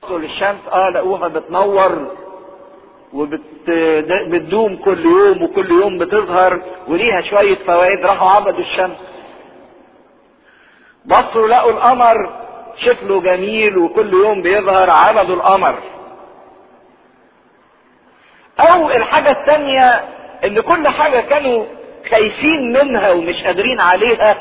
الشمس اه لقوها بتنور وبتدوم كل يوم وكل يوم بتظهر وليها شوية فوائد راحوا عبدوا الشمس بصوا لقوا القمر شكله جميل وكل يوم بيظهر عبدوا القمر او الحاجة التانية ان كل حاجة كانوا خايفين منها ومش قادرين عليها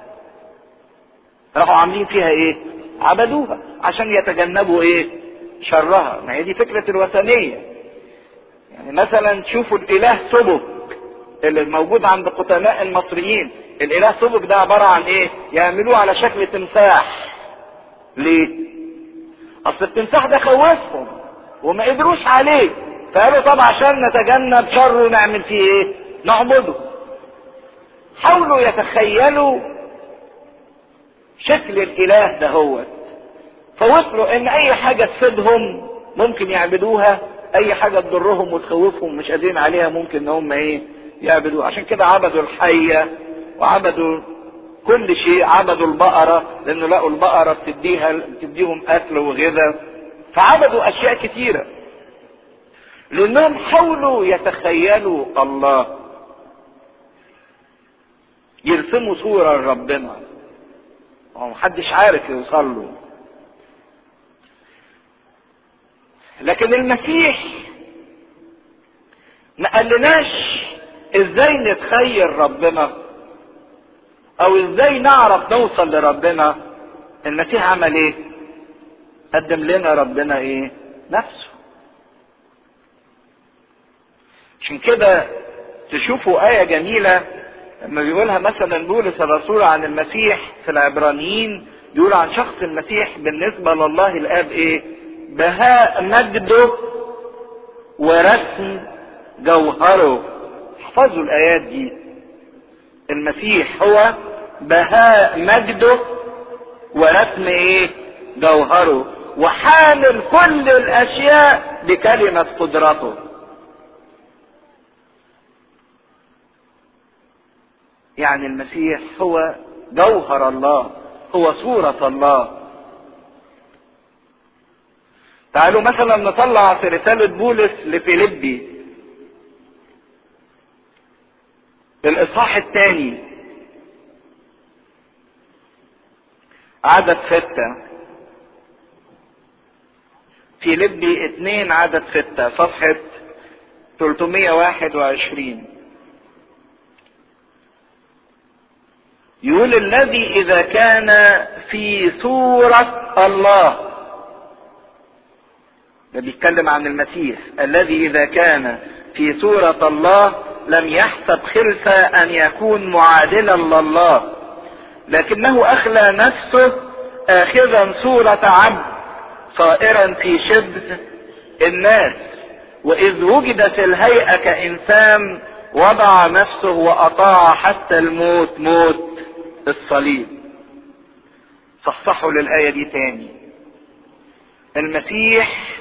راحوا عاملين فيها ايه عبدوها عشان يتجنبوا ايه شرها ما هي دي فكرة الوثنية يعني مثلا تشوفوا الاله سبك اللي موجود عند قدماء المصريين الاله سبك ده عبارة عن ايه يعملوه على شكل تمساح ليه اصل التمساح ده خوفهم وما قدروش عليه فقالوا طب عشان نتجنب شره نعمل فيه ايه نعبده حاولوا يتخيلوا شكل الاله ده هو فوصلوا ان اي حاجة تفيدهم ممكن يعبدوها اي حاجة تضرهم وتخوفهم مش قادرين عليها ممكن ان هم ايه يعبدوها عشان كده عبدوا الحية وعبدوا كل شيء عبدوا البقرة لانه لقوا البقرة بتديها بتديهم اكل وغذاء فعبدوا اشياء كتيرة لانهم حاولوا يتخيلوا الله يرسموا صورة لربنا ومحدش عارف يوصل له لكن المسيح ما قالناش ازاي نتخيل ربنا او ازاي نعرف نوصل لربنا المسيح عمل ايه قدم لنا ربنا ايه نفسه عشان كده تشوفوا آية جميلة لما بيقولها مثلا بولس الرسول عن المسيح في العبرانيين يقول عن شخص المسيح بالنسبة لله الآب إيه؟ بهاء مجده ورسم جوهره احفظوا الآيات دي المسيح هو بهاء مجده ورسم ايه جوهره وحامل كل الاشياء بكلمة قدرته يعني المسيح هو جوهر الله هو صورة الله تعالوا مثلا نطلع في رسالة بولس لفيليبي الإصحاح الثاني عدد ستة فيليبي اتنين عدد ستة صفحة 321 يقول الذي إذا كان في صورة الله ده بيتكلم عن المسيح الذي إذا كان في صورة الله لم يحسب خلفة أن يكون معادلا لله لكنه أخلى نفسه آخذا صورة عبد صائرا في شبه الناس وإذ وجدت الهيئة كإنسان وضع نفسه وأطاع حتى الموت موت الصليب صحصحوا للآية دي تاني المسيح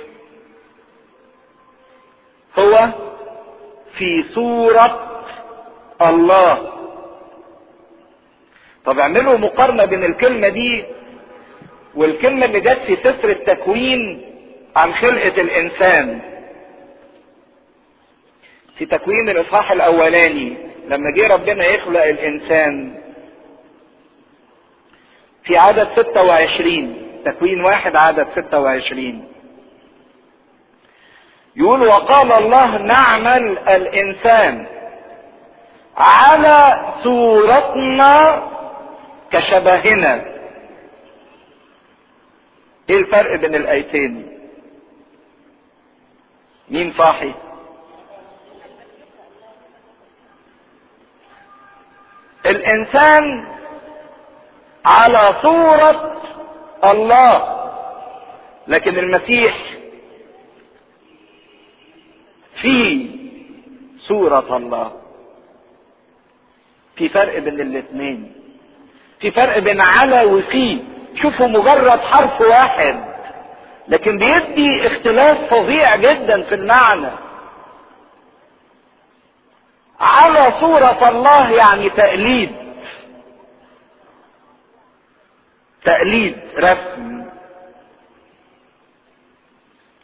هو في صورة الله طب اعملوا مقارنة بين الكلمة دي والكلمة اللي جت في سفر التكوين عن خلقة الإنسان في تكوين الإصحاح الأولاني لما جه ربنا يخلق الإنسان في عدد 26 تكوين واحد عدد 26 يقول وقال الله نعمل الانسان على صورتنا كشبهنا ايه الفرق بين الايتين مين صاحي الانسان على صورة الله لكن المسيح في صورة الله في فرق بين الاثنين في فرق بين على وفي شوفوا مجرد حرف واحد لكن بيدي اختلاف فظيع جدا في المعنى على صورة الله يعني تقليد تقليد رسم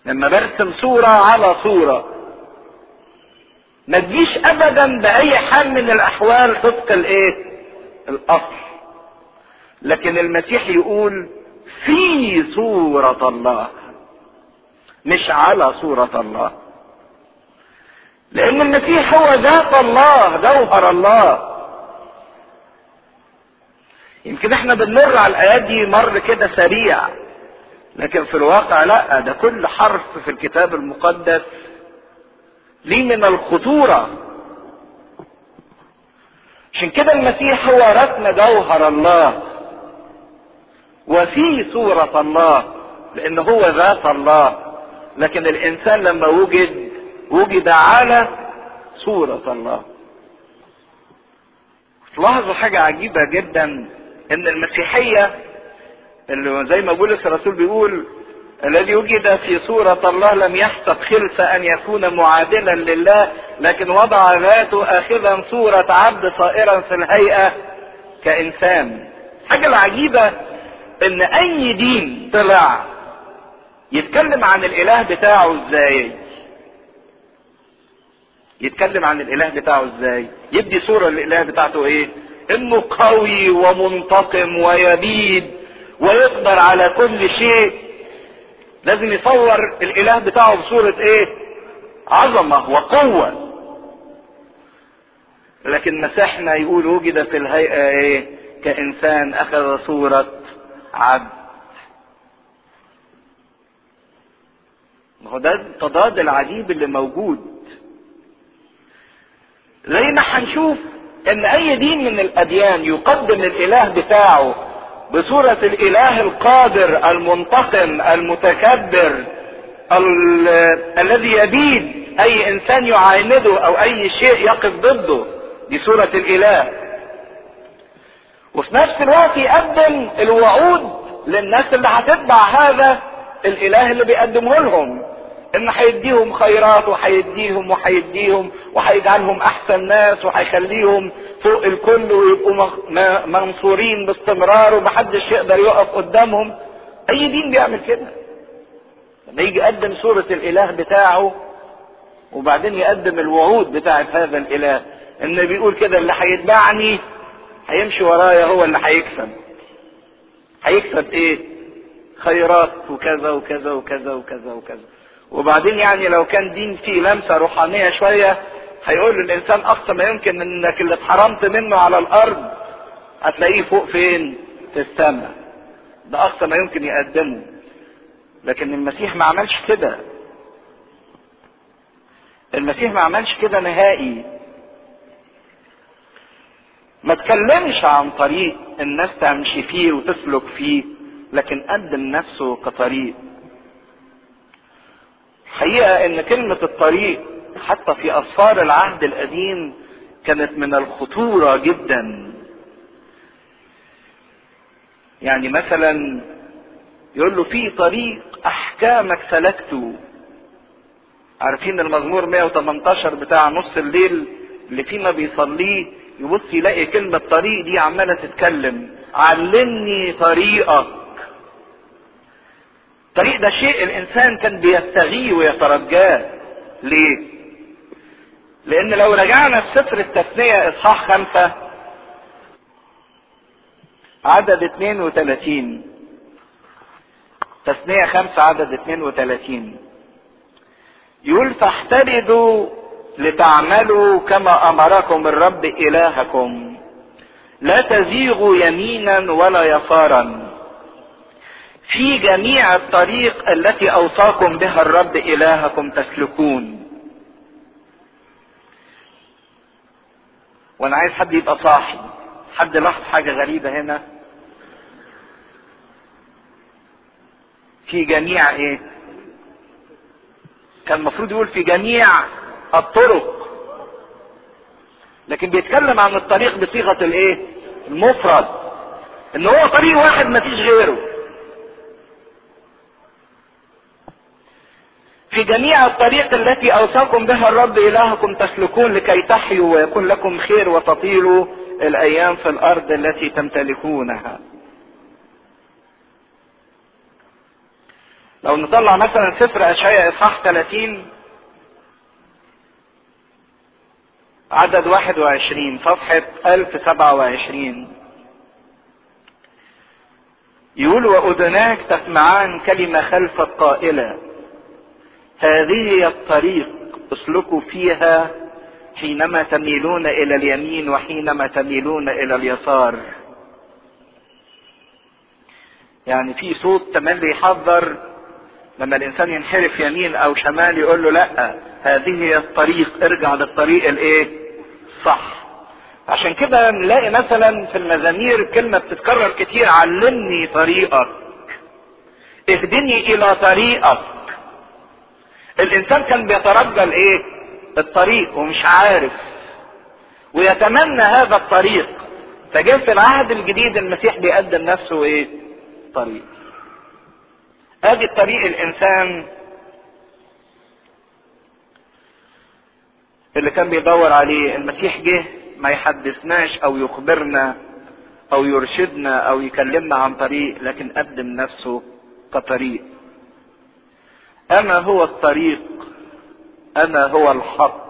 لما برسم صورة على صورة ما تجيش ابدا باي حال من الاحوال طبق الايه الاصل لكن المسيح يقول في صورة الله مش على صورة الله لان المسيح هو ذات الله جوهر الله يمكن احنا بنمر على الايات دي مر كده سريع لكن في الواقع لا ده كل حرف في الكتاب المقدس ليه من الخطورة عشان كده المسيح هو رسم جوهر الله وفي صورة الله لان هو ذات الله لكن الانسان لما وجد وجد على صورة الله تلاحظوا حاجة عجيبة جدا ان المسيحية اللي زي ما بولس الرسول بيقول الذي وجد في صورة الله لم يحسب خلفة أن يكون معادلا لله لكن وضع ذاته آخذا صورة عبد صائرا في الهيئة كإنسان. حاجة العجيبة إن أي دين طلع يتكلم عن الإله بتاعه إزاي؟ يتكلم عن الإله بتاعه إزاي؟ يدي صورة للإله بتاعته إيه؟ إنه قوي ومنتقم ويبيد ويقدر على كل شيء لازم يصور الاله بتاعه بصورة ايه عظمة وقوة لكن مسيحنا يقول وجد في الهيئة ايه كانسان اخذ صورة عبد هو ده التضاد العجيب اللي موجود زي ما هنشوف ان اي دين من الاديان يقدم الاله بتاعه بصورة الاله القادر المنتقم المتكبر ال... الذي يبيد اي انسان يعانده او اي شيء يقف ضده دي صورة الاله وفي نفس الوقت يقدم الوعود للناس اللي هتتبع هذا الاله اللي بيقدمه لهم ان هيديهم خيرات وهيديهم وهيديهم وهيجعلهم احسن ناس وهيخليهم فوق الكل ويبقوا منصورين باستمرار ومحدش يقدر يقف قدامهم اي دين بيعمل كده لما يجي يقدم صورة الاله بتاعه وبعدين يقدم الوعود بتاعت هذا الاله ان بيقول كده اللي هيتبعني هيمشي ورايا هو اللي هيكسب هيكسب ايه خيرات وكذا وكذا وكذا وكذا وكذا وبعدين يعني لو كان دين فيه لمسة روحانية شوية هيقول للإنسان أقصى ما يمكن إنك اللي اتحرمت منه على الأرض هتلاقيه فوق فين؟ في السماء. ده أقصى ما يمكن يقدمه. لكن المسيح ما عملش كده. المسيح ما عملش كده نهائي. ما تكلمش عن طريق الناس تمشي فيه وتسلك فيه لكن قدم نفسه كطريق حقيقة ان كلمة الطريق حتى في اسفار العهد القديم كانت من الخطورة جدا يعني مثلا يقول له في طريق احكامك سلكته عارفين المزمور 118 بتاع نص الليل اللي فيه ما بيصليه يبص يلاقي كلمة طريق دي عمالة تتكلم علمني طريقك الطريق ده شيء الانسان كان بيبتغيه ويترجاه ليه لان لو رجعنا في سفر التثنية اصحاح خمسة عدد 32 تثنية خمسة عدد 32 يقول فاحتردوا لتعملوا كما امركم الرب الهكم لا تزيغوا يمينا ولا يسارا في جميع الطريق التي اوصاكم بها الرب الهكم تسلكون وانا عايز حد يبقى صاحي حد لاحظ حاجه غريبه هنا في جميع ايه كان المفروض يقول في جميع الطرق لكن بيتكلم عن الطريق بصيغه الايه المفرد ان هو طريق واحد مفيش غيره في جميع الطريق التي اوصاكم بها الرب الهكم تسلكون لكي تحيوا ويكون لكم خير وتطيلوا الايام في الارض التي تمتلكونها لو نطلع مثلا سفر اشعياء اصحاح 30 عدد 21 صفحة 1027 يقول وأذناك تسمعان كلمة خلف القائلة هذه هي الطريق اسلكوا فيها حينما تميلون إلى اليمين وحينما تميلون إلى اليسار يعني في صوت تملي يحذر لما الانسان ينحرف يمين او شمال يقول له لا هذه هي الطريق ارجع للطريق الايه صح عشان كده نلاقي مثلا في المزامير كلمة بتتكرر كتير علمني طريقك اهدني الى طريقك الانسان كان بيترجى الايه الطريق ومش عارف ويتمنى هذا الطريق فجاء في العهد الجديد المسيح بيقدم نفسه ايه طريق ادي الطريق الانسان اللي كان بيدور عليه المسيح جه ما يحدثناش او يخبرنا او يرشدنا او يكلمنا عن طريق لكن قدم نفسه كطريق انا هو الطريق انا هو الحق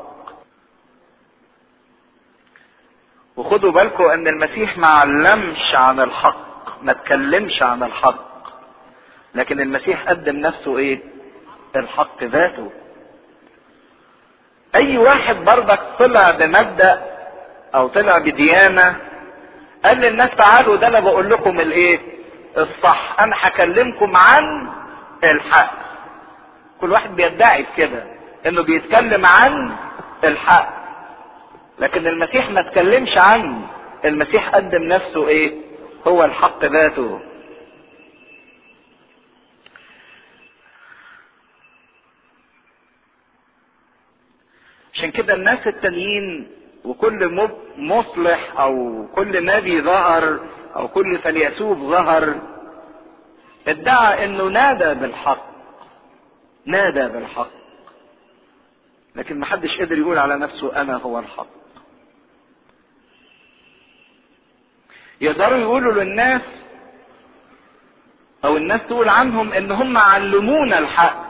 وخدوا بالكم ان المسيح ما علمش عن الحق ما تكلمش عن الحق لكن المسيح قدم نفسه ايه الحق ذاته اي واحد برضك طلع بمبدأ او طلع بديانة قال للناس تعالوا ده انا بقول لكم الايه الصح انا هكلمكم عن الحق كل واحد بيدعي كده انه بيتكلم عن الحق لكن المسيح ما تكلمش عنه المسيح قدم نفسه ايه هو الحق ذاته عشان كده الناس التانيين وكل مصلح او كل نبي ظهر او كل فيلسوف ظهر ادعى انه نادى بالحق نادى بالحق لكن محدش قدر يقول على نفسه انا هو الحق يقدروا يقولوا للناس او الناس تقول عنهم ان هم علمونا الحق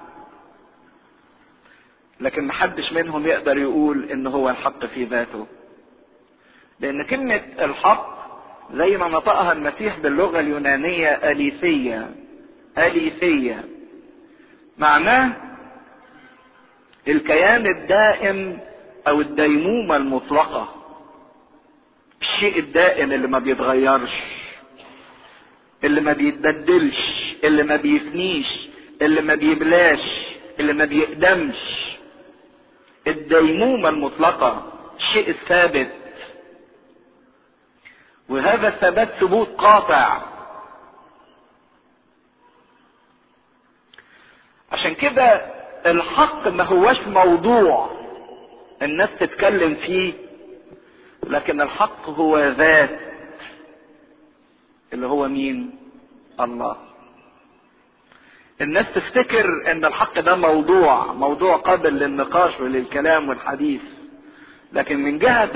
لكن محدش منهم يقدر يقول ان هو الحق في ذاته لان كلمة الحق زي ما نطقها المسيح باللغة اليونانية أليثية أليثية معناه الكيان الدائم او الديمومة المطلقة الشيء الدائم اللي ما بيتغيرش اللي ما بيتبدلش اللي ما بيفنيش اللي ما بيبلاش اللي ما بيقدمش الديمومة المطلقة الشيء الثابت وهذا الثبات ثبوت قاطع عشان كده الحق ما هوش موضوع الناس تتكلم فيه لكن الحق هو ذات اللي هو مين الله الناس تفتكر ان الحق ده موضوع موضوع قابل للنقاش وللكلام والحديث لكن من جهة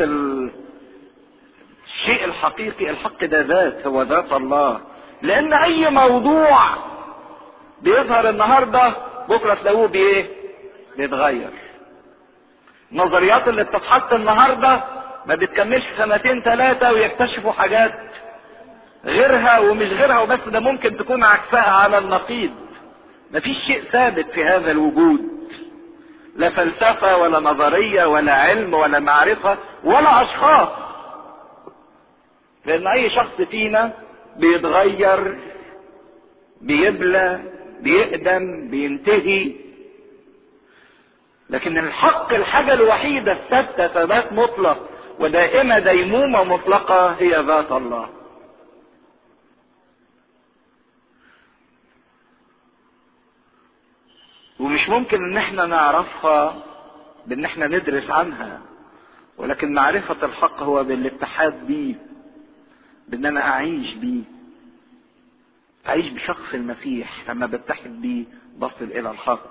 الشيء الحقيقي الحق ده ذات هو ذات الله لان اي موضوع بيظهر النهاردة بكرة تلاقوه بايه بيتغير النظريات اللي بتتحط النهاردة ما بتكملش سنتين ثلاثة ويكتشفوا حاجات غيرها ومش غيرها وبس ده ممكن تكون عكسها على النقيض مفيش شيء ثابت في هذا الوجود لا فلسفة ولا نظرية ولا علم ولا معرفة ولا أشخاص لأن أي شخص فينا بيتغير بيبلى بيقدم بينتهي لكن الحق الحاجة الوحيدة الثابتة ثبات مطلق ودائمة ديمومة مطلقة هي ذات الله ومش ممكن ان احنا نعرفها بان احنا ندرس عنها ولكن معرفة الحق هو بالاتحاد بيه بان انا اعيش بيه اعيش بشخص المسيح لما بتحد بيه بصل الى الحق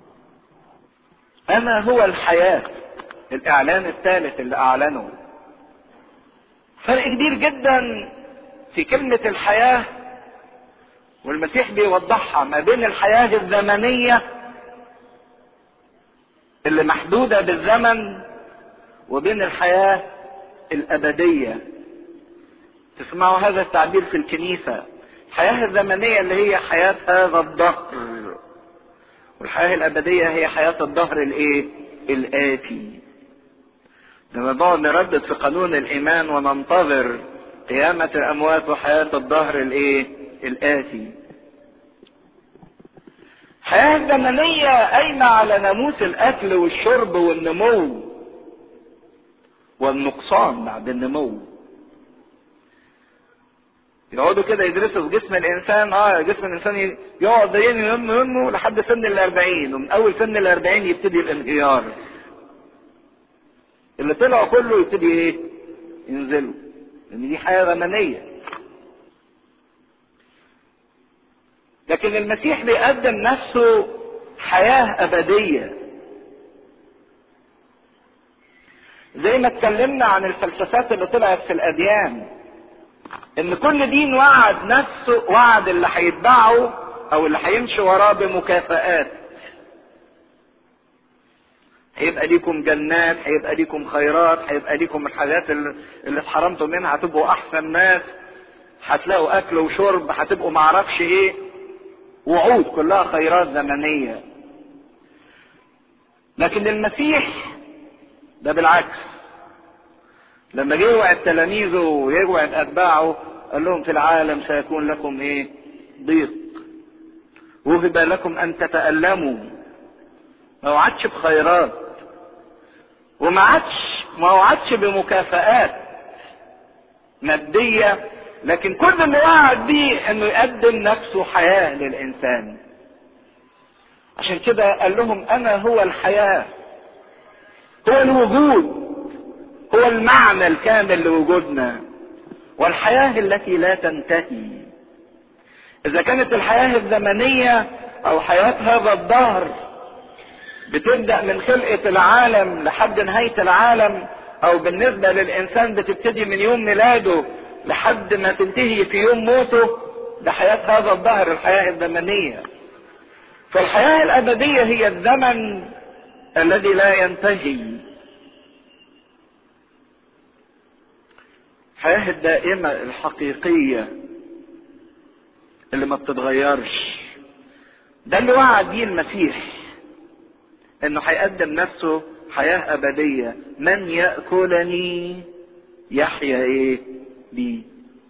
انا هو الحياة الاعلان الثالث اللي اعلنه فرق كبير جدا في كلمة الحياة والمسيح بيوضحها ما بين الحياة الزمنية اللي محدودة بالزمن وبين الحياة الأبدية تسمعوا هذا التعبير في الكنيسة الحياة الزمنية اللي هي حياة هذا الدهر والحياة الأبدية هي حياة الدهر الإيه؟ الآتي. لما نقعد نردد في قانون الإيمان وننتظر قيامة الأموات وحياة الدهر الإيه؟ الآتي. الحياة الزمنية قايمة على ناموس الأكل والشرب والنمو والنقصان بعد النمو. يقعدوا كده يدرسوا في جسم الانسان اه جسم الانسان يقعد ينمو ينمو لحد سن الاربعين ومن اول سن الاربعين يبتدي الانهيار اللي طلعوا كله يبتدي ايه ينزلوا لان دي حياه زمنيه لكن المسيح بيقدم نفسه حياه ابديه زي ما اتكلمنا عن الفلسفات اللي طلعت في الاديان ان كل دين وعد نفسه وعد اللي هيتبعه او اللي هيمشي وراه بمكافآت هيبقى ليكم جنات هيبقى ليكم خيرات هيبقى ليكم الحاجات اللي اتحرمتوا منها هتبقوا احسن ناس هتلاقوا اكل وشرب هتبقوا معرفش ايه وعود كلها خيرات زمنية لكن المسيح ده بالعكس لما جه يوعد تلاميذه ويوعد اتباعه قال لهم في العالم سيكون لكم ايه ضيق وهب لكم ان تتألموا ما وعدش بخيرات وما عادش ما وعدش بمكافآت مادية لكن كل اللي وعد بيه انه يقدم نفسه حياة للانسان عشان كده قال لهم انا هو الحياة هو الوجود هو المعنى الكامل لوجودنا والحياة التي لا تنتهي إذا كانت الحياة الزمنية أو حياة هذا الدهر بتبدأ من خلقة العالم لحد نهاية العالم أو بالنسبة للإنسان بتبتدي من يوم ميلاده لحد ما تنتهي في يوم موته ده حياة هذا الدهر الحياة الزمنية فالحياة الأبدية هي الزمن الذي لا ينتهي الحياة الدائمة الحقيقية اللي ما بتتغيرش ده اللي وعد بيه المسيح انه هيقدم نفسه حياة ابدية من يأكلني يحيا ايه بي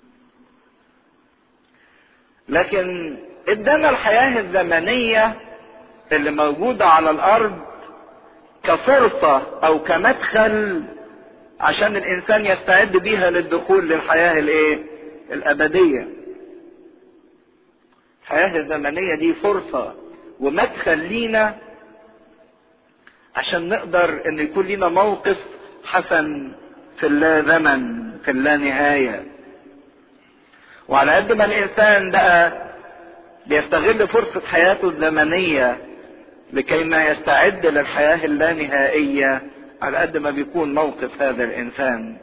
لكن ادانا الحياة الزمنية اللي موجودة على الارض كفرصة او كمدخل عشان الانسان يستعد بيها للدخول للحياة الايه الابدية الحياة الزمنية دي فرصة ومدخل لينا عشان نقدر ان يكون لينا موقف حسن في اللا زمن في اللا نهاية وعلى قد ما الانسان بقى بيستغل فرصة حياته الزمنية لكي ما يستعد للحياة اللانهائية على قد ما بيكون موقف هذا الانسان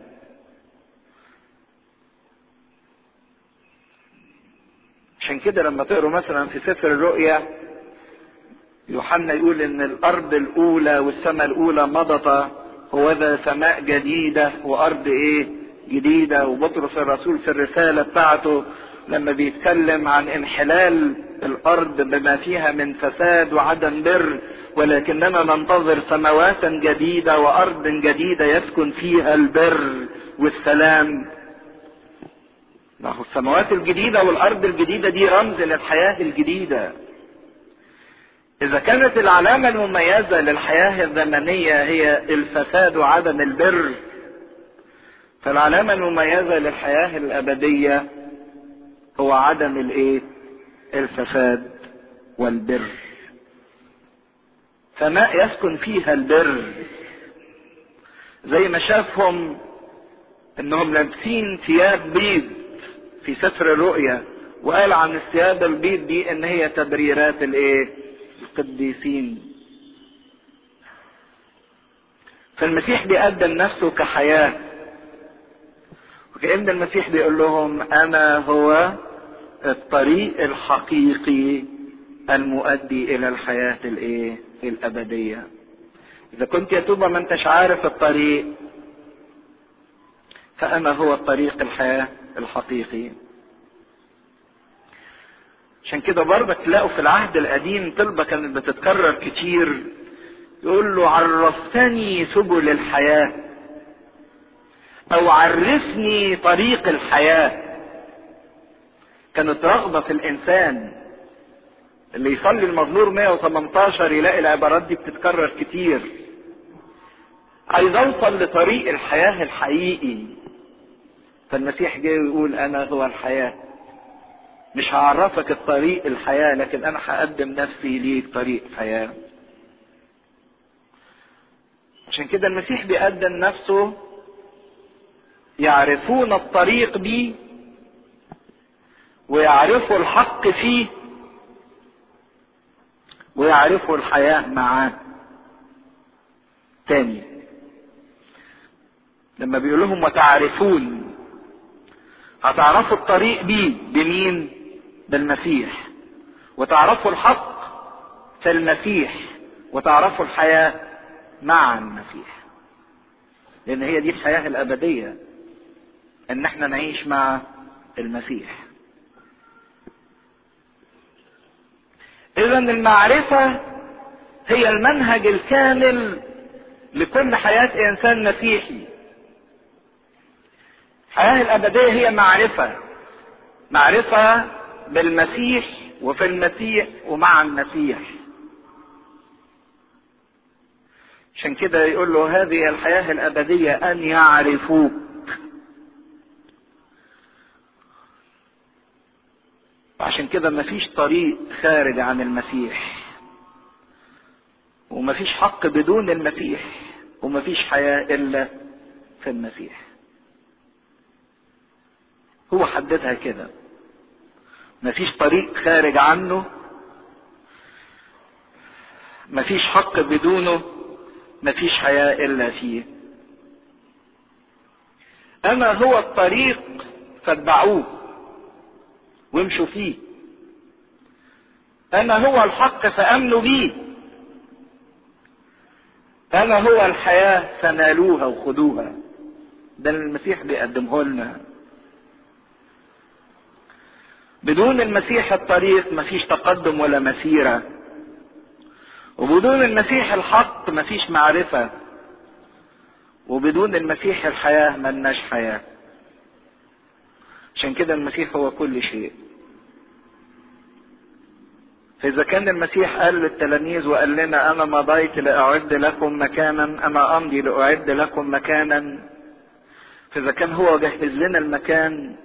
عشان كده لما تقروا مثلا في سفر الرؤيا يوحنا يقول ان الارض الاولى والسماء الاولى مضت وذا سماء جديدة وارض ايه جديدة وبطرس الرسول في الرسالة بتاعته لما بيتكلم عن انحلال الارض بما فيها من فساد وعدم بر ولكننا ننتظر سماوات جديدة وارض جديدة يسكن فيها البر والسلام ما هو السماوات الجديدة والارض الجديدة دي رمز للحياة الجديدة اذا كانت العلامة المميزة للحياة الزمنية هي الفساد وعدم البر فالعلامة المميزة للحياة الابدية هو عدم الايه الفساد والبر سماء يسكن فيها البر زي ما شافهم انهم لابسين ثياب بيض في سفر الرؤيا وقال عن الثياب البيض دي ان هي تبريرات الايه القديسين فالمسيح بيقدم نفسه كحياه وكأن المسيح بيقول لهم أنا هو الطريق الحقيقي المؤدي الى الحياة الايه الابدية اذا كنت يا توبة ما انتش عارف الطريق فانا هو الطريق الحياة الحقيقي عشان كده برضك تلاقوا في العهد القديم طلبة كانت بتتكرر كتير يقول له عرفتني سبل الحياة او عرفني طريق الحياة كانت رغبة في الانسان اللي يصلي المزمور 118 يلاقي العبارات دي بتتكرر كتير عايز اوصل لطريق الحياة الحقيقي فالمسيح جاي يقول انا هو الحياة مش هعرفك الطريق الحياة لكن انا هقدم نفسي ليك طريق حياة عشان كده المسيح بيقدم نفسه يعرفون الطريق بيه ويعرفوا الحق فيه ويعرفوا الحياة معاه تاني لما بيقول لهم وتعرفون هتعرفوا الطريق بيه بمين بالمسيح وتعرفوا الحق في المسيح وتعرفوا الحياة مع المسيح لان هي دي الحياة الابدية ان احنا نعيش مع المسيح اذا المعرفة هي المنهج الكامل لكل حياة انسان مسيحي الحياة الابدية هي معرفة معرفة بالمسيح وفي المسيح ومع المسيح عشان كده يقول له هذه الحياة الأبدية أن يعرفوك عشان كده مفيش طريق خارج عن المسيح ومفيش حق بدون المسيح ومفيش حياة إلا في المسيح هو حددها كده مفيش طريق خارج عنه مفيش حق بدونه مفيش حياة إلا فيه أنا هو الطريق فاتبعوه وامشوا فيه أنا هو الحق فأمنوا بيه أنا هو الحياة فنالوها وخدوها ده المسيح بيقدمه لنا بدون المسيح الطريق مفيش تقدم ولا مسيرة وبدون المسيح الحق مفيش معرفة وبدون المسيح الحياة ملناش حياة عشان كده المسيح هو كل شيء فإذا كان المسيح قال للتلاميذ وقال لنا أنا مضيت لأعد لكم مكانا أنا أمضي لأعد لكم مكانا فإذا كان هو جهز لنا المكان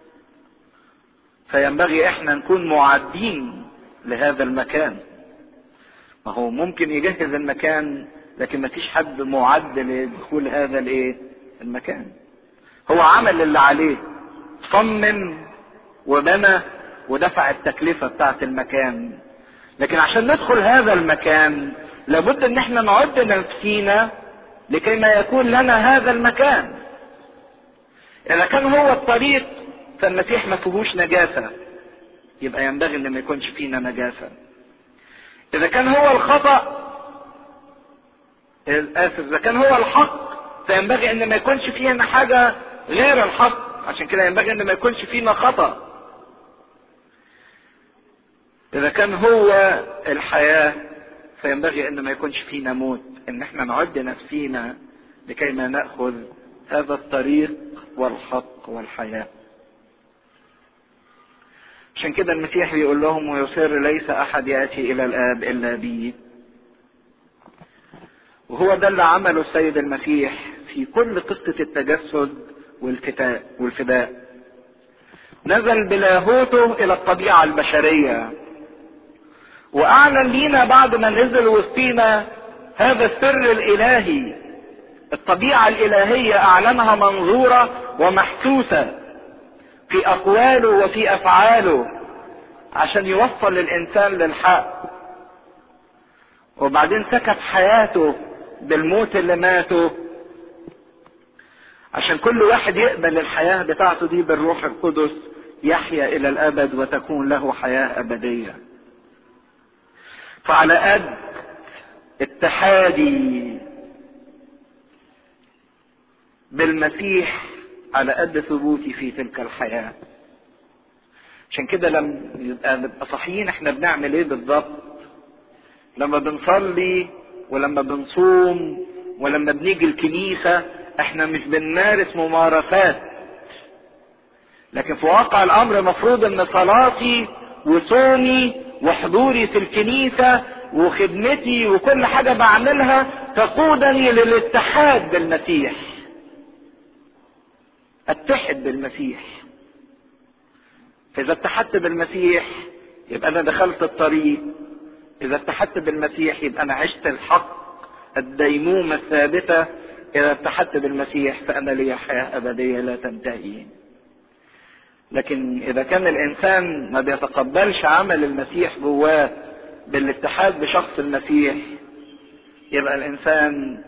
فينبغي احنا نكون معدين لهذا المكان ما هو ممكن يجهز المكان لكن ما فيش حد معد لدخول هذا الايه المكان هو عمل اللي عليه صمم وبنى ودفع التكلفة بتاعت المكان لكن عشان ندخل هذا المكان لابد ان احنا نعد نفسينا لكي ما يكون لنا هذا المكان اذا كان هو الطريق فالمسيح ما فيهوش نجاسة يبقى ينبغي ان ما يكونش فينا نجاسة اذا كان هو الخطأ اسف اذا كان هو الحق فينبغي ان ما يكونش فينا حاجة غير الحق عشان كده ينبغي ان ما يكونش فينا خطأ اذا كان هو الحياة فينبغي ان ما يكونش فينا موت ان احنا نعد نفسينا لكي ما نأخذ هذا الطريق والحق والحياه عشان كده المسيح بيقول لهم ويصر ليس احد ياتي الى الاب الا بي وهو ده اللي عمله السيد المسيح في كل قصة التجسد والفتاء والفداء نزل بلاهوته الى الطبيعة البشرية واعلن لينا بعد ما نزل وسطينا هذا السر الالهي الطبيعة الالهية اعلنها منظورة ومحسوسة في اقواله وفي افعاله عشان يوصل الانسان للحق وبعدين سكت حياته بالموت اللي ماته عشان كل واحد يقبل الحياة بتاعته دي بالروح القدس يحيا الى الابد وتكون له حياه ابديه فعلى قد اتحادي بالمسيح على قد ثبوتي في تلك الحياه عشان كده لما يبقى نبقى صحيين احنا بنعمل ايه بالظبط لما بنصلي ولما بنصوم ولما بنيجي الكنيسة احنا مش بنمارس ممارسات لكن في واقع الامر مفروض ان صلاتي وصومي وحضوري في الكنيسة وخدمتي وكل حاجة بعملها تقودني للاتحاد بالمسيح اتحد بالمسيح فاذا اتحدت بالمسيح يبقى انا دخلت الطريق اذا اتحدت بالمسيح يبقى انا عشت الحق الديمومة الثابتة اذا اتحدت بالمسيح فانا لي حياة ابدية لا تنتهي لكن اذا كان الانسان ما بيتقبلش عمل المسيح جواه بالاتحاد بشخص المسيح يبقى الانسان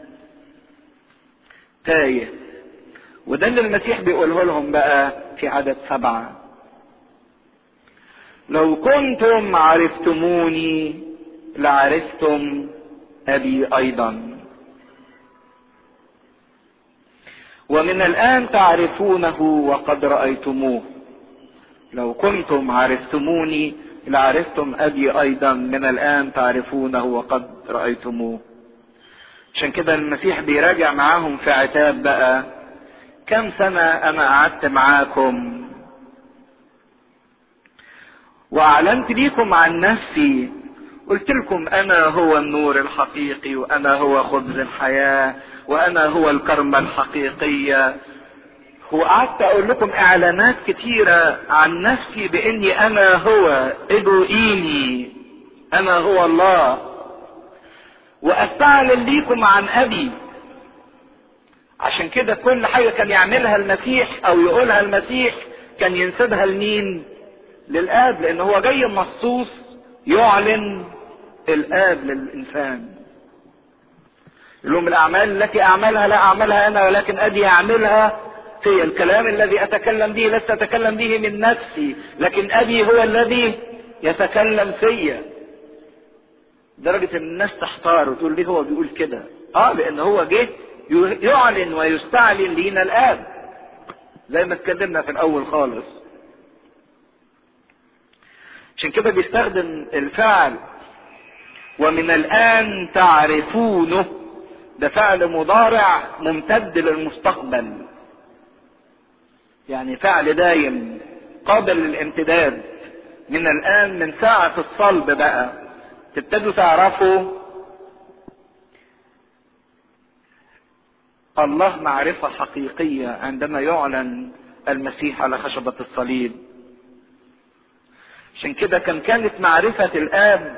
تايه وده اللي المسيح بيقوله لهم بقى في عدد سبعه لو كنتم عرفتموني لعرفتم ابي ايضا ومن الان تعرفونه وقد رايتموه لو كنتم عرفتموني لعرفتم ابي ايضا من الان تعرفونه وقد رايتموه عشان كده المسيح بيراجع معاهم في عتاب بقى كم سنه انا قعدت معاكم واعلنت ليكم عن نفسي قلت لكم انا هو النور الحقيقي وانا هو خبز الحياه وانا هو الكرمه الحقيقيه وقعدت اقول لكم اعلانات كتيره عن نفسي باني انا هو ادوئيني انا هو الله واستعلن ليكم عن ابي عشان كده كل حاجه كان يعملها المسيح او يقولها المسيح كان ينسبها لمين للآب لأن هو جاي مخصوص يعلن الآب للإنسان يقول لهم الأعمال التي أعملها لا أعملها أنا ولكن أدي أعملها في الكلام الذي أتكلم به لست أتكلم به من نفسي لكن أبي هو الذي يتكلم فيا درجة ان الناس تحتار وتقول ليه هو بيقول كده اه لان هو جه يعلن ويستعلن لينا الاب زي ما اتكلمنا في الاول خالص عشان كده بيستخدم الفعل ومن الآن تعرفونه ده فعل مضارع ممتد للمستقبل يعني فعل دايم قابل للامتداد من الآن من ساعة الصلب بقى تبتدوا تعرفوا الله معرفة حقيقية عندما يعلن المسيح على خشبة الصليب عشان كده كان كانت معرفة الآب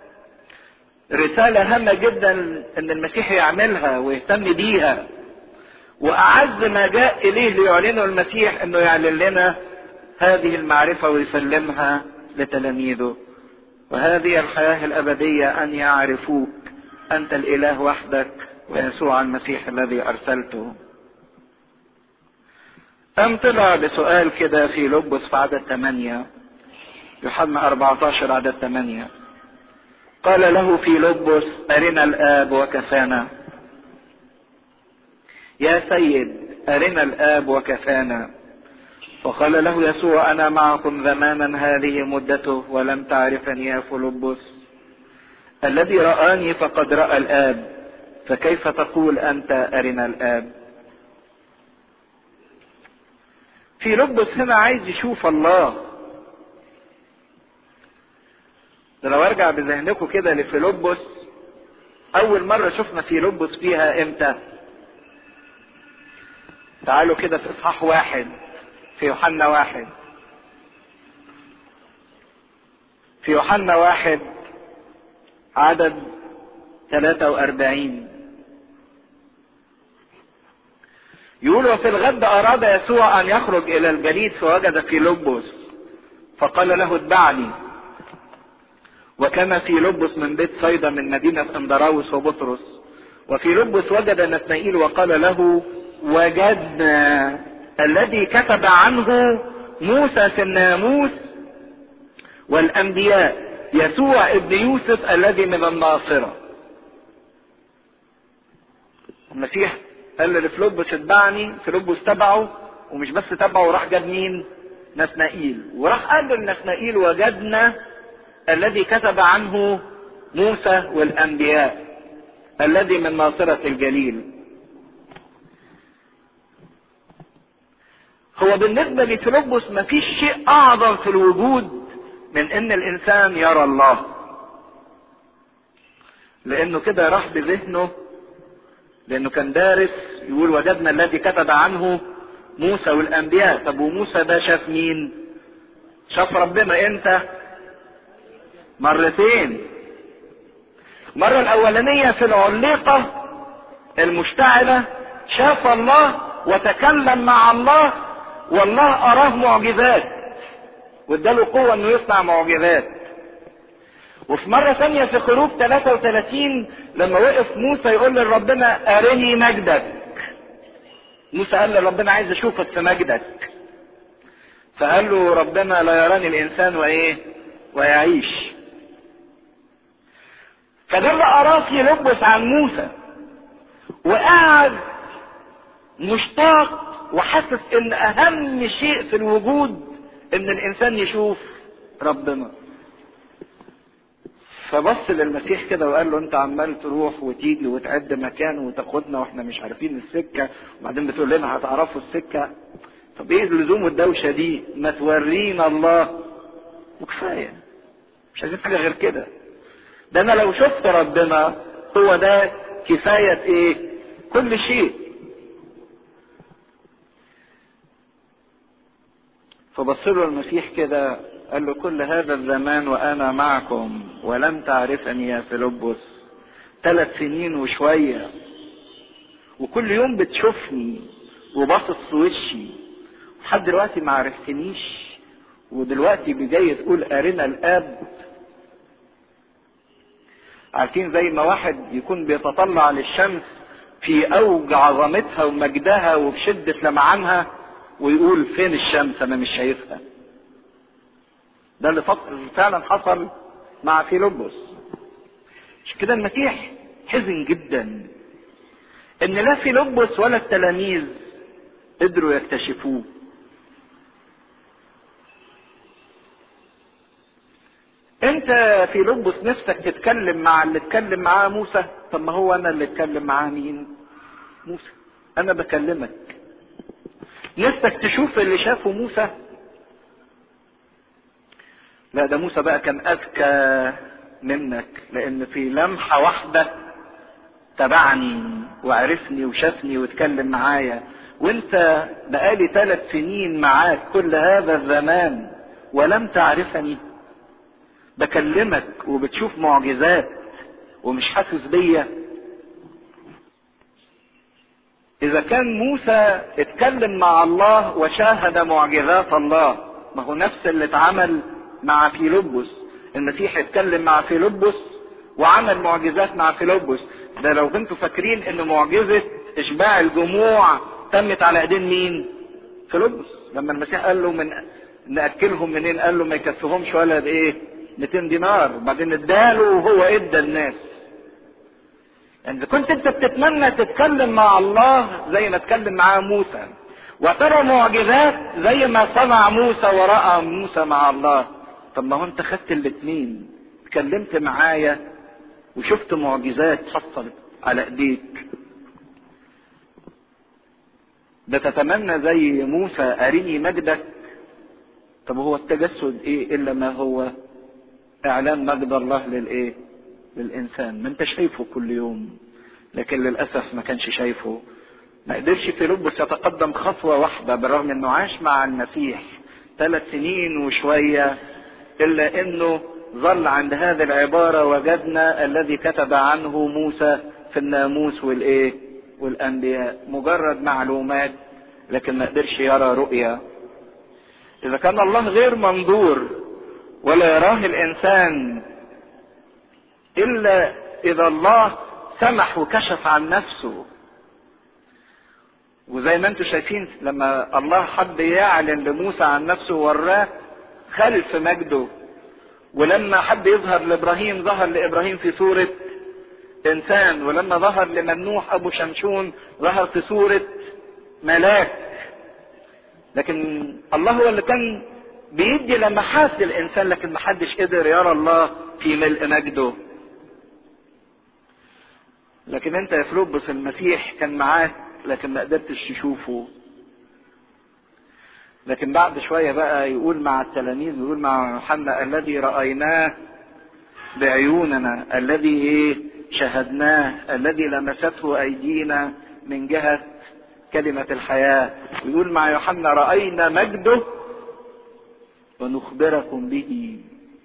رسالة هامة جدا إن المسيح يعملها ويهتم بيها وأعز ما جاء إليه ليعلنه المسيح إنه يعلن لنا هذه المعرفة ويسلمها لتلاميذه وهذه الحياة الأبدية أن يعرفوك أنت الإله وحدك ويسوع المسيح الذي أرسلته أم طلع بسؤال كده في لبس في عدد ثمانية يوحنا 14 عدد 8 قال له في لبس أرنا الآب وكفانا يا سيد أرنا الآب وكفانا فقال له يسوع أنا معكم زمانا هذه مدته ولم تعرفني يا فلبس الذي رآني فقد رأى الآب فكيف تقول أنت أرنا الآب في لبس هنا عايز يشوف الله ده لو ارجع بذهنكم كده لفيلبس اول مرة شفنا فيلبس فيها امتى تعالوا كده في اصحاح واحد في يوحنا واحد في يوحنا واحد عدد 43 يقول وفي الغد أراد يسوع أن يخرج إلى الجليد فوجد فيلبس فقال له اتبعني وكان في لبس من بيت صيدا من مدينة اندراوس وبطرس وفي لبس وجد نتنائيل وقال له وجدنا الذي كتب عنه موسى في الناموس والانبياء يسوع ابن يوسف الذي من الناصرة المسيح قال لفلوبس اتبعني فلوبس تبعه ومش بس تبعه وراح جاب مين نسنائيل وراح قال لنسنائيل وجدنا الذي كتب عنه موسى والانبياء الذي من ناصرة الجليل هو بالنسبة لفيلبس ما فيش شيء اعظم في الوجود من ان الانسان يرى الله لانه كده راح بذهنه لانه كان دارس يقول وجدنا الذي كتب عنه موسى والانبياء طب وموسى ده شاف مين شاف ربنا امتى مرتين المرة الاولانية في العليقة المشتعلة شاف الله وتكلم مع الله والله اراه معجزات واداله قوة انه يصنع معجزات وفي مرة ثانية في خروج 33 لما وقف موسى يقول لربنا ارني مجدك موسى قال لربنا عايز اشوفك في مجدك فقال له ربنا لا يراني الانسان وايه ويعيش فده اللي اراه يلبس عن موسى وقعد مشتاق وحاسس ان اهم شيء في الوجود ان الانسان يشوف ربنا فبص للمسيح كده وقال له انت عمال تروح وتيجي وتعد مكان وتاخدنا واحنا مش عارفين السكه وبعدين بتقول لنا هتعرفوا السكه طب ايه اللزوم والدوشه دي ما تورينا الله وكفايه مش عايزين حاجه غير كده ده انا لو شفت ربنا هو ده كفايه ايه كل شيء فبص له المسيح كده قال له كل هذا الزمان وانا معكم ولم تعرفني يا فيلبس ثلاث سنين وشوية وكل يوم بتشوفني وباصص وشي لحد دلوقتي ما عرفتنيش ودلوقتي بجاي تقول ارنا الاب عارفين زي ما واحد يكون بيتطلع للشمس في اوج عظمتها ومجدها وفي شدة لمعانها ويقول فين الشمس انا مش شايفها ده اللي فعلا حصل مع فيلبس مش كده المسيح حزن جدا ان لا فيلبس ولا التلاميذ قدروا يكتشفوه انت في لبس نفسك تتكلم مع اللي اتكلم معاه موسى طب ما هو انا اللي اتكلم معاه مين موسى انا بكلمك نفسك تشوف اللي شافه موسى لا ده موسى بقى كان اذكى منك لان في لمحة واحدة تبعني وعرفني وشافني واتكلم معايا وانت بقالي ثلاث سنين معاك كل هذا الزمان ولم تعرفني بكلمك وبتشوف معجزات ومش حاسس بيا اذا كان موسى اتكلم مع الله وشاهد معجزات الله ما هو نفس اللي اتعمل مع فيلبس المسيح اتكلم مع فيلبس وعمل معجزات مع فيلبس ده لو كنتوا فاكرين ان معجزة اشباع الجموع تمت على ايدين مين فيلبس لما المسيح قال له من ناكلهم منين قال له ما يكفيهمش ولا بايه 200 دينار وبعدين اداله وهو ادى الناس يعني اذا كنت انت بتتمنى تتكلم مع الله زي ما اتكلم معاه موسى وترى معجزات زي ما صنع موسى وراى موسى مع الله طب ما هو انت خدت الاثنين اتكلمت معايا وشفت معجزات حصلت على ايديك ده تتمنى زي موسى اريني مجدك طب هو التجسد ايه الا ما هو اعلان مجد الله للايه للانسان ما انت شايفه كل يوم لكن للاسف ما كانش شايفه ما قدرش فيلبس يتقدم خطوه واحده بالرغم انه عاش مع المسيح ثلاث سنين وشويه الا انه ظل عند هذه العباره وجدنا الذي كتب عنه موسى في الناموس والايه والانبياء مجرد معلومات لكن ما قدرش يرى رؤيه اذا كان الله غير منظور ولا يراه الانسان الا اذا الله سمح وكشف عن نفسه وزي ما انتم شايفين لما الله حب يعلن لموسى عن نفسه وراه خلف مجده ولما حب يظهر لابراهيم ظهر لابراهيم في صورة انسان ولما ظهر لممنوح ابو شمشون ظهر في صورة ملاك لكن الله هو اللي كان بيدي لمحات للانسان لكن محدش قدر يرى الله في ملء مجده لكن انت يا فلوبس المسيح كان معاك لكن ما قدرتش تشوفه لكن بعد شويه بقى يقول مع التلاميذ يقول مع يوحنا الذي رايناه بعيوننا الذي ايه شهدناه الذي لمسته ايدينا من جهه كلمه الحياه ويقول مع يوحنا راينا مجده ونخبركم به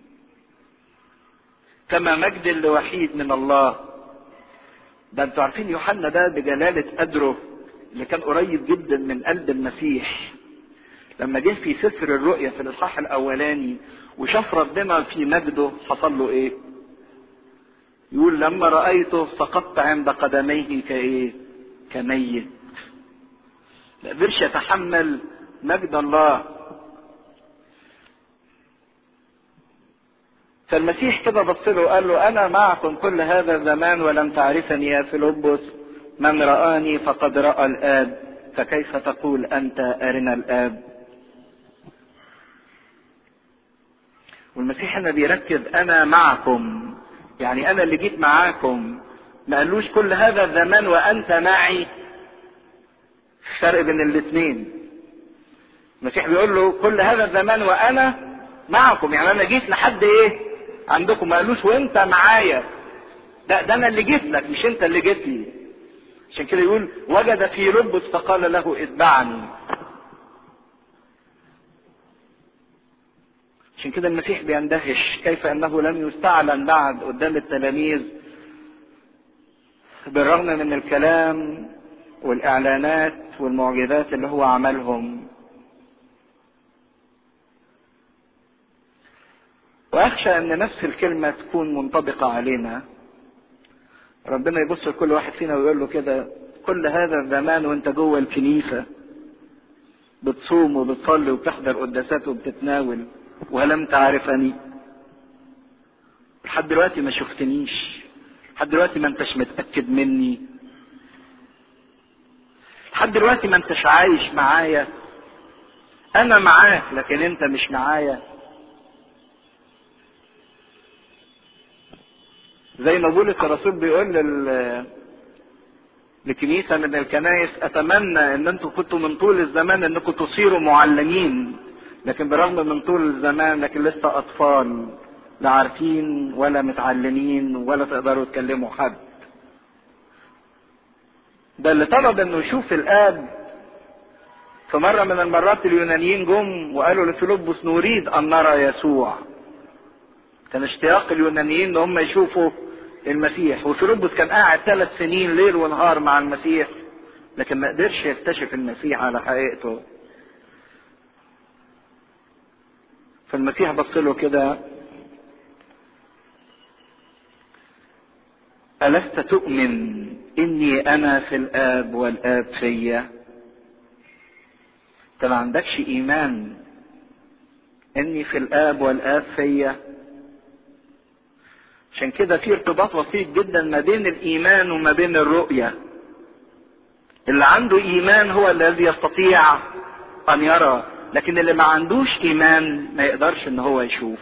كما مجد الوحيد من الله ده انتوا عارفين يوحنا ده بجلالة قدره اللي كان قريب جدا من قلب المسيح لما جه في سفر الرؤيا في الاصحاح الاولاني وشاف ربنا في مجده حصل له ايه؟ يقول لما رأيته سقطت عند قدميه كايه؟ كميت. ما قدرش يتحمل مجد الله. فالمسيح كده بص له وقال له انا معكم كل هذا الزمان ولم تعرفني يا فيلبس من رآني فقد رأى الآب فكيف تقول أنت أرنا الآب والمسيح هنا بيركز أنا معكم يعني أنا اللي جيت معاكم ما قالوش كل هذا الزمان وأنت معي فرق بين الاثنين المسيح بيقول له كل هذا الزمان وأنا معكم يعني أنا جيت لحد إيه عندكم ما قالوش وأنت معايا ده ده أنا اللي جيت لك مش أنت اللي جيت لي عشان كده يقول وجد في ربس فقال له اتبعني عشان كده المسيح بيندهش كيف انه لم يستعلن بعد قدام التلاميذ بالرغم من الكلام والاعلانات والمعجزات اللي هو عملهم واخشى ان نفس الكلمه تكون منطبقه علينا ربنا يبص لكل واحد فينا ويقول له كده كل هذا الزمان وانت جوه الكنيسة بتصوم وبتصلي وبتحضر قداسات وبتتناول ولم تعرفني لحد دلوقتي ما شفتنيش لحد دلوقتي ما انتش متأكد مني لحد دلوقتي ما انتش عايش معايا انا معاك لكن انت مش معايا زي ما بولس الرسول بيقول لل لكنيسة من الكنائس أتمنى إن أنتم كنتوا من طول الزمان إنكم تصيروا معلمين لكن برغم من طول الزمان لكن لسه أطفال لا عارفين ولا متعلمين ولا تقدروا تكلموا حد ده اللي طلب إنه يشوف الآب في مرة من المرات اليونانيين جم وقالوا لفيلبس نريد أن نرى يسوع كان اشتياق اليونانيين ان هم يشوفوا المسيح وفيلبس كان قاعد ثلاث سنين ليل ونهار مع المسيح لكن ما قدرش يكتشف المسيح على حقيقته فالمسيح بص له كده ألست تؤمن إني أنا في الآب والآب فيا؟ أنت ما عندكش إيمان إني في الآب والآب فيا؟ عشان كده في ارتباط وسيط جدا ما بين الايمان وما بين الرؤيه اللي عنده ايمان هو الذي يستطيع ان يرى لكن اللي ما عندوش ايمان ما يقدرش ان هو يشوف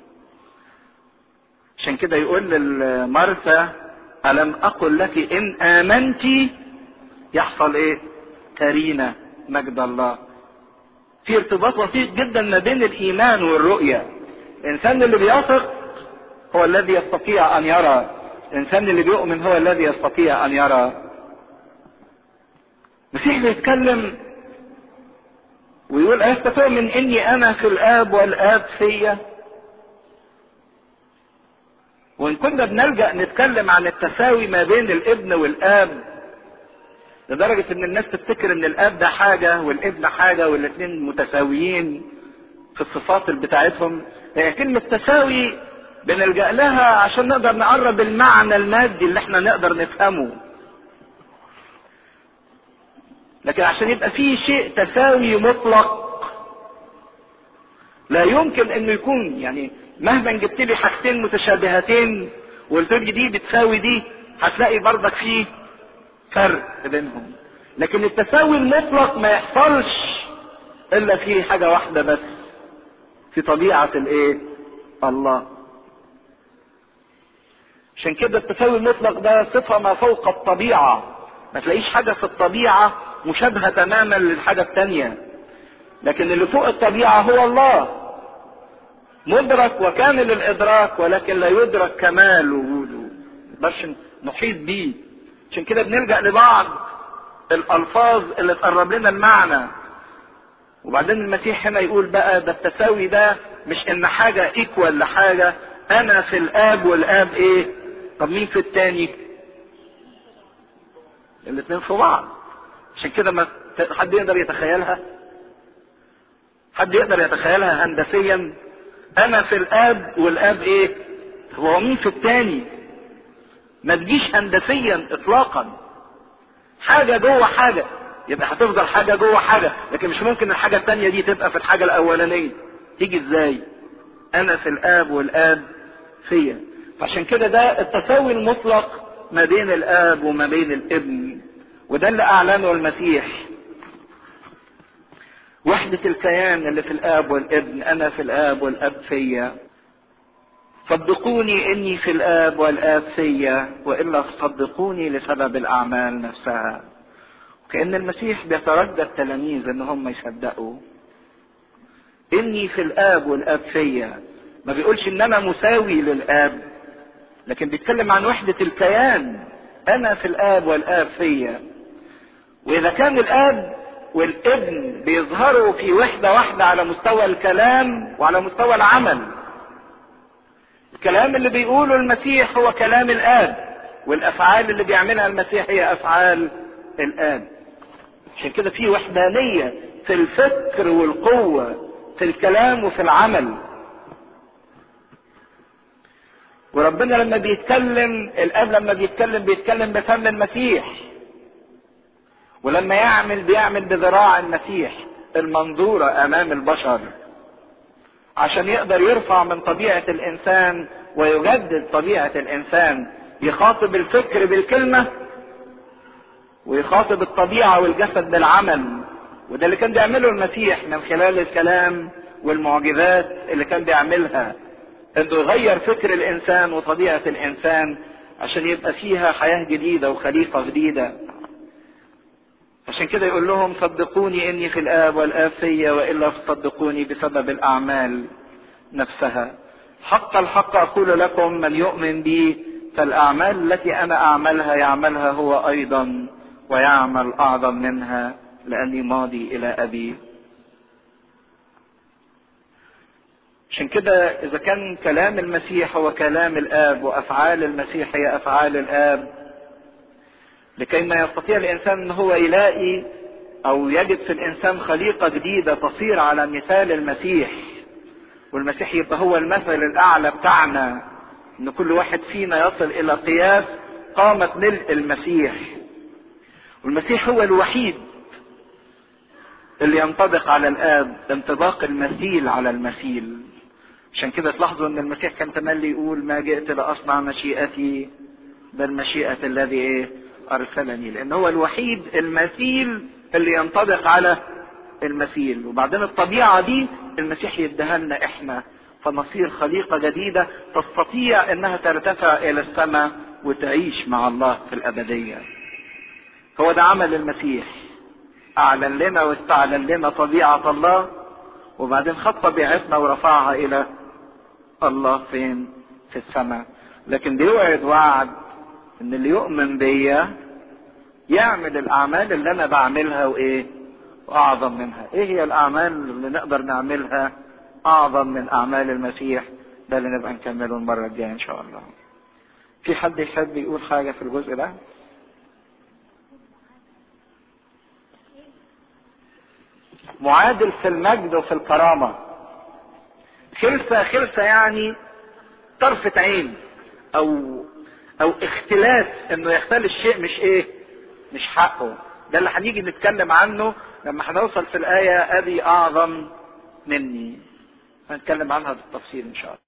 عشان كده يقول لمرثا الم اقل لك ان امنت يحصل ايه ترينا مجد الله في ارتباط وسيط جدا ما بين الايمان والرؤيه الانسان اللي بيثق هو الذي يستطيع ان يرى الانسان اللي بيؤمن هو الذي يستطيع ان يرى المسيح بيتكلم ويقول ألست تؤمن إني أنا في الآب والآب فيا؟ وإن كنا بنلجأ نتكلم عن التساوي ما بين الابن والآب لدرجة إن الناس تفتكر إن الآب ده حاجة والابن حاجة والاتنين متساويين في الصفات بتاعتهم هي كلمة تساوي بنلجأ لها عشان نقدر نقرب المعنى المادي اللي احنا نقدر نفهمه لكن عشان يبقى فيه شيء تساوي مطلق لا يمكن انه يكون يعني مهما جبت لي حاجتين متشابهتين وقلت لي دي بتساوي دي هتلاقي برضك فيه فرق بينهم لكن التساوي المطلق ما يحصلش الا في حاجه واحده بس في طبيعه الايه الله عشان كده التساوي المطلق ده صفه ما فوق الطبيعه ما تلاقيش حاجه في الطبيعه مشابهه تماما للحاجه التانيه لكن اللي فوق الطبيعه هو الله مدرك وكامل الادراك ولكن لا يدرك كمال وجوده نقدرش نحيط بيه عشان كده بنلجا لبعض الالفاظ اللي تقرب لنا المعنى وبعدين المسيح هنا يقول بقى ده التساوي ده مش ان حاجه ايكوال لحاجه انا في الاب والاب ايه طب مين في التاني الاثنين في بعض عشان كده ما حد يقدر يتخيلها حد يقدر يتخيلها هندسيا انا في الاب والاب ايه هو مين في التاني ما تجيش هندسيا اطلاقا حاجة جوه حاجة يبقى هتفضل حاجة جوه حاجة لكن مش ممكن الحاجة التانية دي تبقى في الحاجة الاولانية تيجي ازاي انا في الاب والاب فيا فعشان كده ده التساوي المطلق ما بين الاب وما بين الابن وده اللي اعلنه المسيح وحدة الكيان اللي في الاب والابن انا في الاب والاب فيا صدقوني اني في الاب والاب فيا والا صدقوني لسبب الاعمال نفسها كان المسيح بيترجى التلاميذ ان هم يصدقوا اني في الاب والاب فيا ما بيقولش ان انا مساوي للاب لكن بيتكلم عن وحدة الكيان انا في الاب والاب فيا واذا كان الاب والابن بيظهروا في وحدة واحدة على مستوى الكلام وعلى مستوى العمل الكلام اللي بيقوله المسيح هو كلام الاب والافعال اللي بيعملها المسيح هي افعال الاب عشان كده في وحدانية في الفكر والقوة في الكلام وفي العمل وربنا لما بيتكلم الاب لما بيتكلم بيتكلم بفم المسيح ولما يعمل بيعمل بذراع المسيح المنظورة امام البشر عشان يقدر يرفع من طبيعة الانسان ويجدد طبيعة الانسان يخاطب الفكر بالكلمة ويخاطب الطبيعة والجسد بالعمل وده اللي كان بيعمله المسيح من خلال الكلام والمعجزات اللي كان بيعملها انه يغير فكر الانسان وطبيعة الانسان عشان يبقى فيها حياة جديدة وخليقة جديدة عشان كده يقول لهم صدقوني اني في الاب والاب فيا والا تصدقوني بسبب الاعمال نفسها حق الحق اقول لكم من يؤمن بي فالاعمال التي انا اعملها يعملها هو ايضا ويعمل اعظم منها لاني ماضي الى ابي عشان كده اذا كان كلام المسيح هو كلام الاب وافعال المسيح هي افعال الاب لكي ما يستطيع الانسان ان هو يلاقي او يجد في الانسان خليقة جديدة تصير على مثال المسيح والمسيح يبقى هو المثل الاعلى بتاعنا ان كل واحد فينا يصل الى قياس قامة ملء المسيح والمسيح هو الوحيد اللي ينطبق على الاب انطباق المثيل على المثيل عشان كده تلاحظوا ان المسيح كان تملي يقول ما جئت لاصنع مشيئتي بل مشيئة الذي ايه ارسلني لان هو الوحيد المثيل اللي ينطبق على المثيل وبعدين الطبيعة دي المسيح يديها لنا احنا فنصير خليقة جديدة تستطيع انها ترتفع الى السماء وتعيش مع الله في الابدية هو ده عمل المسيح اعلن لنا واستعلن لنا طبيعة الله وبعدين خد طبيعتنا ورفعها الى الله فين في السماء لكن بيوعد وعد ان اللي يؤمن بيا يعمل الاعمال اللي انا بعملها وايه واعظم منها ايه هي الاعمال اللي نقدر نعملها اعظم من اعمال المسيح ده اللي نبقى نكمله المرة الجاية ان شاء الله في حد يحب يقول حاجة في الجزء ده معادل في المجد وفي الكرامة خلفة خلفة يعني طرفة عين او او اختلاس انه يختلس شيء مش ايه مش حقه ده اللي هنيجي نتكلم عنه لما هنوصل في الآية أبي أعظم مني هنتكلم عنها بالتفصيل إن شاء الله